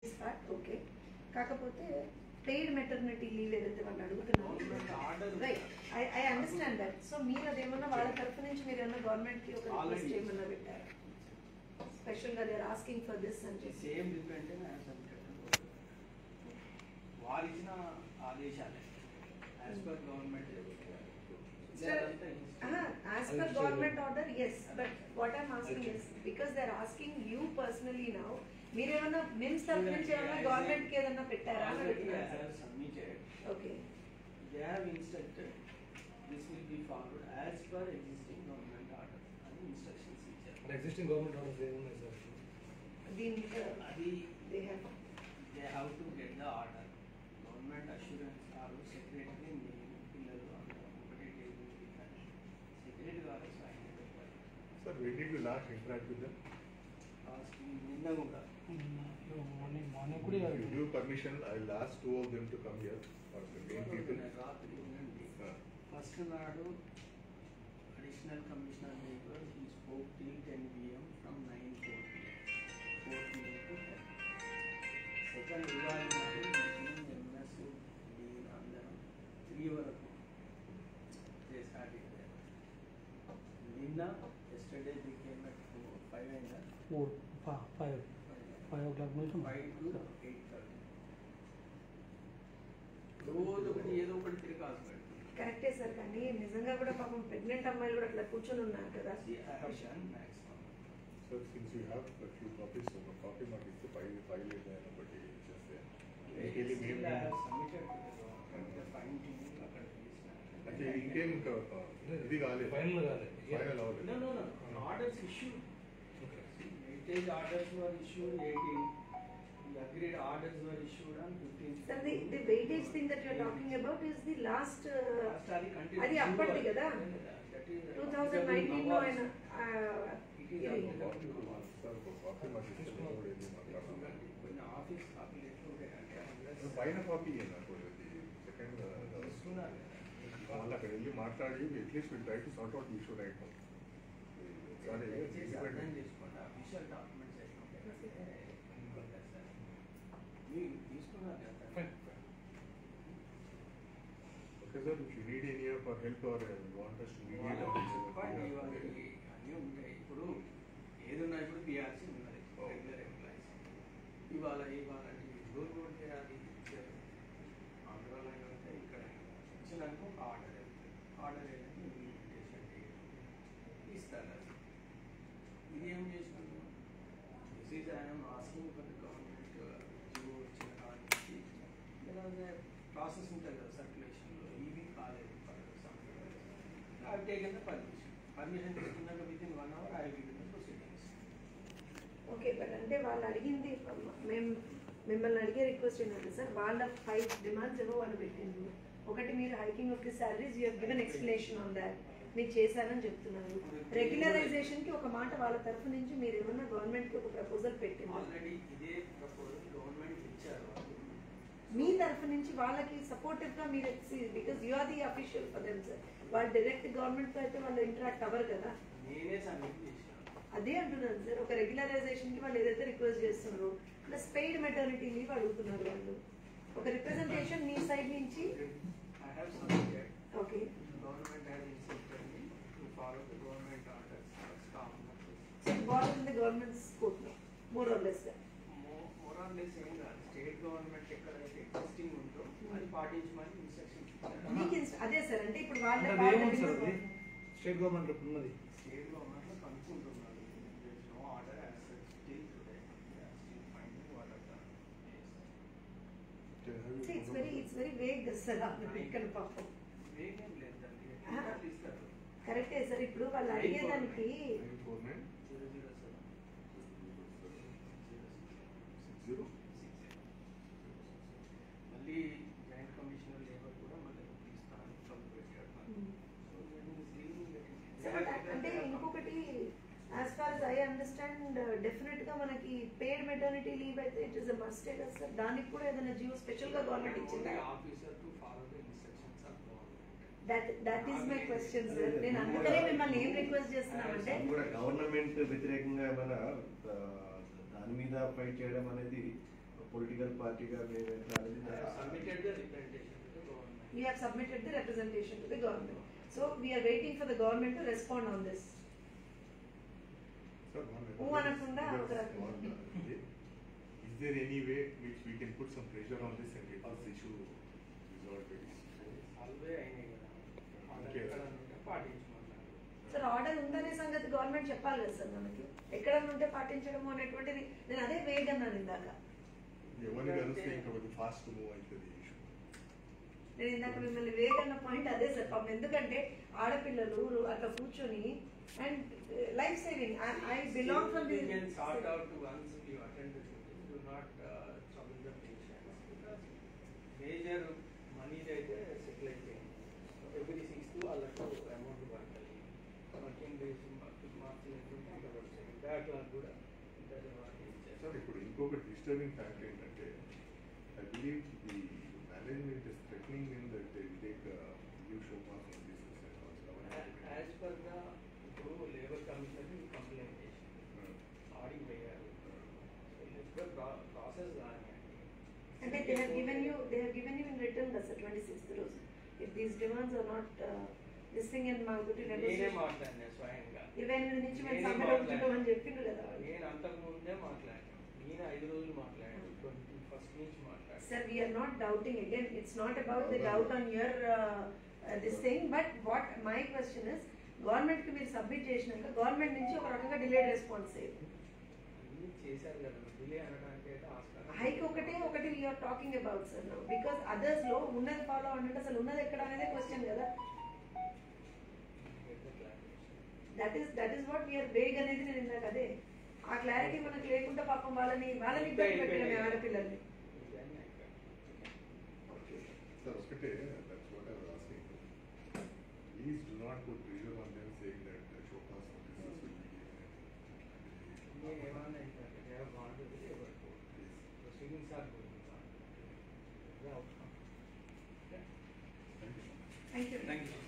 Part okay కాకపోతే paid maternity leave ఏదైతే వాళ్ళు అడుగుతున్నారు order right I I understand that so మీరు అదేమన్నా వాళ్ళ తరఫు నుంచి మీరు ఏమన్నా గవర్నమెంట్ కి ఒక రిక్వెస్ట్ Already. చేయమన్నా పెట్టారు స్పెషల్ గా దేర్ ఆస్కింగ్ ఫర్ దిస్ అని చెప్పి సేమ్ డిపెండ్ వారు ఇచ్చిన ఆదేశాలే as per government as per government order yes but what I'm asking is because they are asking you personally now మీరు ఏమన్నా మిమ్స్ తరఫు నుంచి ఏమన్నా గవర్నమెంట్ కి ఏదన్నా పెట్టారా అని అడుగుతున్నాను sir submitted okay they have instructed this will be followed as per existing government order అని ఇన్స్ట్రక్షన్స్ ఇచ్చారు ఎగ్జిస్టింగ్ గవర్నమెంట్ ఆర్డర్స్ ఏమున్నాయి సార్ దీని మీద అది they have they have to get the order government assurance కాదు సెక్రటరీ నేను పిల్లలు అందరం ఒకటే టేబుల్ సెక్రటరీ గారు సైన్ పెట్టారు Sir, when did you last interact with them? Last నిన్న కూడా మార్నింగ్ మార్నింగ్ కూడా If you give permission, I'll ask two of them to come here, or the main people. రాత్రి ఉండండి Uh, ఫస్ట్ నాడు additional commissioner labour he spoke till ten PM from nine four PM four PM to ten second ఇవాళ నాడు MS నేను అందరం three వరకు చేసాడు నిన్న yesterday became at four five అయిందా four five five o'clock నుంచి ఫైవ్ టు ఎయిట్ థర్టీ రోజు ఒకటి ఏదో ఒకటి తిరగాల్సి పెడుతుంది కరెక్టే సార్ కానీ నిజంగా కూడా పాపం ప్రెగ్నెంట్ అమ్మాయిలు కూడా అట్లా కూర్చొని ఉన్నారు కదా See, I have done maximum. Sir, since you have a few copies, so ఒక copy మాకు ఇస్తే file file ఏదైనా ఒకటి ఇచ్చేస్తే. Basically Still మేము- I have submitted to the government, the fine tuning అక్కడ చేసిన. అంటే ఇంకేం ఇంకా uh, ఇది కాలేదు Final కాలేదు. ఫైనల్ అవ్వలేదు No, no, no, orders issued. Weightage orders were issued eighteen. The agreed orders were issued on fifteen. Sir the the weightage thing that you're talking about is the last Last అది continue. అది అప్పటిది కదా? That is- two thousand nineteen లో ఆయన ఆ, It is ఇది applicable to all. Sir ఒక copy మాకు ఇస్తే మేము కూడా వెళ్ళి మాట్లాడదాం కొన్ని ఆఫీస్ కాపీలు ఎట్లా ఉంటాయంటే ఇప్పుడు పైన కాపీ నాకు సెకండ్ ఇస్తున్నారు వాళ్ళు అక్కడ వెళ్ళి మాట్లాడి at least will try to sort out issue right సరే దయచేసి అర్థం చేసుకోండి అఫీషియల్ డాక్యుమెంట్స్ ఎట్లుంటాయి మీరు తీసుకున్నారు కదా okay sir if you need any for help or want us to mediate on this, చెప్పండి uh, వాళ్ళకి అన్నీ ఉంటాయి ఇప్పుడు ఏదున్నా ఇప్పుడు పిఆర్సీ ఉన్నది Oh. రెగ్యులర్ ఎంప్లాయీస్ ఇవాళ ఇవాళ డోర్ కొడితే అది ఇచ్చారు ఆంధ్రాలో అయినా ఉంటే ఇక్కడ ఇచ్చినాక ఒక ఆర్డర్ వెళ్తుంది ఆర్డర్ వెళ్ళి ఇంప్లిమెంటేషన్ ఇస్తారు అది ఇది ఏం చేసినాము this is I'm asking for the government GO వచ్చిన కాడ నుంచి లేదా ప్రాసెస్ ఉంటుంది కదా సర్క్యులేషన్లో ఇవి కాలేదు I taken the permission permission తీసుకున్నాక with in one hour I will the proceedings okay but అంటే వాళ్ళు అడిగింది మేము మిమ్మల్ని అడిగే రిక్వెస్ట్ ఏంటంటే సార్ వాళ్ళ ఫైవ్ డిమాండ్స్ ఏవో వాళ్ళు పెట్టిండ్రు ఒకటి మీరు hiking of the salaries you given explanation on that మీరు చేశారని చెప్తున్నారు రెగ్యులరైజేషన్ కి ఒక మాట వాళ్ళ తరఫు నుంచి మీరు ఏమన్నా గవర్నమెంట్ కి ఒక ప్రపోజల్ పెట్టింది ఆల్రెడీ ఇదే ప్రపోజల్ గవర్నమెంట్ ఇచ్చారు వాళ్ళు మీ తరఫు నుంచి వాళ్ళకి సపోర్టివ్ గా మీరు because you are the official for them sir వాళ్ళు డైరెక్ట్ గవర్నమెంట్ తో అయితే వాళ్ళు ఇంటరాక్ట్ అవ్వరు కదా నేనే సబ్మిట్ చేశాను అదే అంటున్నాను సార్ ఒక రెగ్యులరైజేషన్ కి వాళ్ళు ఏదైతే రిక్వెస్ట్ చేస్తున్నారో ప్లస్ పెయిడ్ మెటర్నిటీ లీవ్ అడుగుతున్నారు వాళ్ళు ఒక రిప్రజెంటేషన్ మీ సైడ్ నుంచి I have submitted okay government has instructed me to follow the government orders staff so ball in the government scope more or less more or less ఏం కాదు state government ఎక్కడైతే existing ఉందో అది పాటించమని ఇన్స్ట్రక్షన్స్ ఇచ్చారు మీకు ఇన్స్- అదే సార్ అంటే ఇప్పుడు వాళ్ళ అంటే అది ఏముంది సార్ అది స్టేట్ గవర్నమెంట్ ఇప్పుడు ఉన్నది స్టేట్ గవర్నమెంట్లో కనుక్కుంటున్నారు no order as such still today still finding what are the it's very it's very vague sir ఇక్కడ పాపం వేగం లేదండి Ah. ఎట్లా ఇస్తారు కరెక్టే సార్ ఇప్పుడు వాళ్ళు అడిగేదానికి nine four nine zero zero seven six zero. మళ్ళీ జాయింట్ కమిషనర్ లేబర్ కూడా మళ్ళీ తీస్తానని కబురు పెట్టాడు నాకు. సో నేను లీవింగ్ సార్ అంటే ఇంకొకటి as far as I understand definite గా మనకి పేడ్ మెటర్నిటీ లీవ్ అయితే ఇట్ ఇస్ అ మస్ట్ కదా సార్ దానికి కూడా ఏదైనా జియో స్పెషల్ గా గవర్నమెంట్ ఇచ్చిందా officer to follow the instructions of government that that is my question sir నేను అందుకనే మిమ్మల్ని ఏం రిక్వెస్ట్ చేస్తున్నామంటే అది కూడా గవర్నమెంట్ వ్యతిరేకంగా ఏమైనా ఆ, దాని మీద ఫైట్ చేయడం అనేది పొలిటికల్ పార్టీగా మేము ఎట్లా అనేది submitted the representation to government You have submitted the representation to the government. So we are waiting for the government to respond on this. Sir, one Who అనకుండా Because ఒక రకంగా. one, uh, Is there any way which we can put some pressure on this and get this issue resolved very soon? Salve అయినాయి కదా order Okay. ఎక్కడ ఉంటే పాటించమన్నారు sir order ఉందనే సంగతి government చెప్పాలి కదా సార్ మనకి ఎక్కడ ఉంటే పాటించడము అనేటువంటిది నేను అదే వేగ్ అన్నాను ఇందాక ఎవరిని కలిస్తే ఇంకా కొద్ది ఫాస్ట్ మూవ్ అవుతుంది ఈ ఇష్యూ నేను ఇందాక మిమ్మల్ని వేగ్ అన్న పాయింట్ అదే సార్ పాపం ఎందుకంటే ఆడపిల్లలు అట్లా కూర్చొని and life saving I belong from the We can sort out once you attend the shooting, do not uh, trouble the patients because major money అయితే సెటిల్ అయిపోయింది ఎవ్రీ సిక్స్త్ వాళ్ళకు అమౌంట్ పడాలి వర్కింగ్ డేస్ మార్చి బ్యాక్లాగ్ కూడా ఉంటుంది వాళ్ళకి sir ఇచ్చేస్తారు. ఇప్పుడు ఇంకొకటి డిస్టర్బింగ్ ఫ్యాక్ట్ ఏంటంటే I believe the management is threatening in that they take leave show cause on this as per the ఇప్పుడు లేబర్ కమిషన్ కంప్లైంట్ చేసింది ఆడిట్ వేయాలి సో ప్రాసెస్ కానివ్వండి అంటే they have given you they have given you in return కదా sir twenty sixth రోజు if these demands are not this thing and మా గురించి నేనే నెగోషియేషన్ మాట్లాడినా స్వయంగా ఇరవై ఎనిమిది నుంచి మేము నేనే సమ్మెలో మాట్లాడాను. ఉంచుతామని చెప్పిండ్రు కదా వాళ్ళు. నేను అంతకు ముందే మాట్లాడాను నేను ఐదు రోజులు మాట్లాడాను ట్వంటీ ఫస్ట్ నుంచి మాట్లాడాను Sir, we are not doubting again, it's not about the doubt on your uh, uh, this thing, but what my question is, government కి మీరు సబ్మిట్ చేసినాక గవర్నమెంట్ నుంచి ఒక రకంగా డిలేడ్ రెస్పాన్స్ అయ్యింది అన్ని చేశారు కదా డిలే అనడానికి అయితే ఆస్కారం హైక్ ఒకటే ఒకటి we're talking about sir because others లో ఉన్నది ఫాలో అవ్వండి అసలు ఉన్నది ఎక్కడ అనేది క్వశ్చన్ కదా that is that is what we're vague అనేది నేను ఇందాక అదే ఆ క్లారిటీ మనకు లేకుండా పాపం వాళ్ళని వాళ్ళని ఇబ్బంది పెట్టిన ఆడపిల్లల్ని సార్ ఒకటే that's what I was asking please do not put pressure on them saying that show cause notices will be నేను ఏమన్నా ఏంటంటే they have gone to the labour court proceedings are going on the outcome thank you thank you